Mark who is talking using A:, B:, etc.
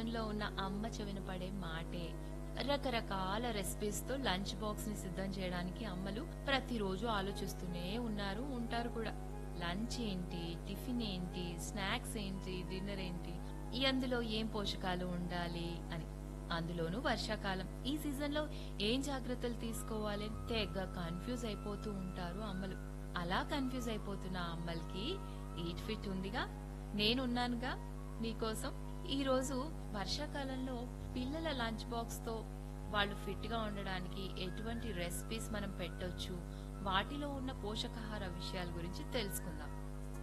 A: పదంలో ఉన్న అమ్మ చెవిన పడే మాటే రకరకాల రెసిపీస్ తో లంచ్ బాక్స్ ని సిద్ధం చేయడానికి అమ్మలు ప్రతిరోజు ఆలోచిస్తూనే ఉన్నారు ఉంటారు కూడా లంచ్ ఏంటి టిఫిన్ ఏంటి స్నాక్స్ ఏంటి డిన్నర్ ఏంటి ఈ అందులో ఏం పోషకాలు ఉండాలి అని అందులోనూ వర్షాకాలం ఈ సీజన్ లో ఏం జాగ్రత్తలు తీసుకోవాలి అని తెగ కన్ఫ్యూజ్ అయిపోతూ ఉంటారు అమ్మలు అలా కన్ఫ్యూజ్ అయిపోతున్న అమ్మలకి ఈట్ ఫిట్ ఉందిగా నేనున్నానుగా మీకోసం ఈ రోజు వర్షాకాలంలో పిల్లల లంచ్ బాక్స్ తో వాళ్ళు ఫిట్ గా ఉండడానికి ఎటువంటి రెసిపీస్ మనం పెట్టొచ్చు వాటిలో ఉన్న పోషకాహార విషయాల గురించి తెలుసుకుందాం